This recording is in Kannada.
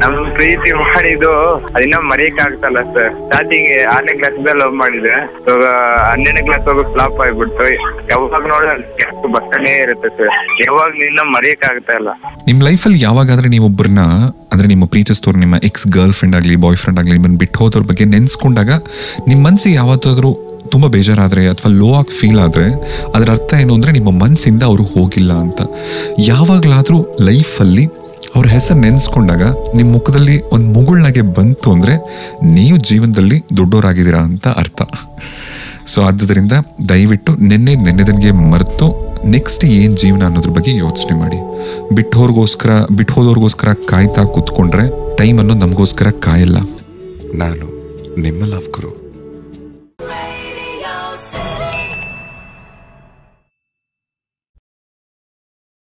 ನಮ್ ಪ್ರೀತಿ ಮಾಡಿದ್ದು ಅದಿನ್ನ ಮರೆಯಕ್ ಆಗ್ತಲ್ಲ ಸರ್ ಸ್ಟಾರ್ಟಿಂಗ್ ಆರನೇ ಕ್ಲಾಸ್ ಲವ್ ಮಾಡಿದ್ರೆ ಇವಾಗ ಹನ್ನೆರಡನೇ ಕ್ಲಾಸ್ ಹೋಗಿ ಫ್ಲಾಪ್ ಆಗ್ಬಿಡ್ತು ಯಾವಾಗ ನೋಡಿದ್ರೆ ಬರ್ತಾನೆ ಇರುತ್ತೆ ಸರ್ ಯಾವಾಗ ನಿನ್ನ ಮರೆಯಕ್ ಆಗ್ತಾ ಇಲ್ಲ ನಿಮ್ಮ ಲೈಫಲ್ಲಿ ಯಾವಾಗಾದ್ರೆ ನೀವೊಬ್ಬರನ್ನ ಅಂದರೆ ನಿಮ್ಮ ಪ್ರೀತಿಸ್ತೋರು ನಿಮ್ಮ ಎಕ್ಸ್ ಗರ್ಲ್ ಫ್ರೆಂಡ್ ಆಗಲಿ ಬಾಯ್ ಫ್ರೆಂಡ್ ಆಗಲಿ ನಿಮ್ಮನ್ನು ಬಿಟ್ಟು ಹೋದವ್ರ ಬಗ್ಗೆ ನೆನೆಸ್ಕೊಂಡಾಗ ನಿಮ್ಮ ಮನಸ್ಸಿಗೆ ಯಾವತ್ತಾದರೂ ತುಂಬ ಬೇಜಾರಾದರೆ ಅಥವಾ ಲೋ ಆಗಿ ಫೀಲ್ ಆದರೆ ಅದರ ಅರ್ಥ ಏನು ಅಂದರೆ ನಿಮ್ಮ ಮನಸ್ಸಿಂದ ಅವರು ಹೋಗಿಲ್ಲ ಅಂತ ಯಾವಾಗಲಾದರೂ ಲೈಫಲ್ಲಿ ಅವ್ರ ಹೆಸರು ನೆನೆಸ್ಕೊಂಡಾಗ ನಿಮ್ಮ ಮುಖದಲ್ಲಿ ಒಂದು ಮುಗುಳ್ನಾಗೆ ಬಂತು ಅಂದರೆ ನೀವು ಜೀವನದಲ್ಲಿ ದೊಡ್ಡವರಾಗಿದ್ದೀರಾ ಅಂತ ಅರ್ಥ ಸೊ ಆದ್ದರಿಂದ ದಯವಿಟ್ಟು ನೆನ್ನೆ ನೆನ್ನೆದನಿಗೆ ಮರೆತು ನೆಕ್ಸ್ಟ್ ಏನು ಜೀವನ ಅನ್ನೋದ್ರ ಬಗ್ಗೆ ಯೋಚನೆ ಮಾಡಿ ಬಿಟ್ಟೋರ್ಗೋಸ್ಕರ ಬಿಟ್ಟು ಹೋದವ್ರಿಗೋಸ್ಕರ ಕಾಯ್ತಾ ಕೂತ್ಕೊಂಡ್ರೆ ಟೈಮ್ ಅನ್ನೋದು ನಮಗೋಸ್ಕರ ಕಾಯಲ್ಲ ನಾನು ನಿಮ್ಮ ಲವ್ ಗುರು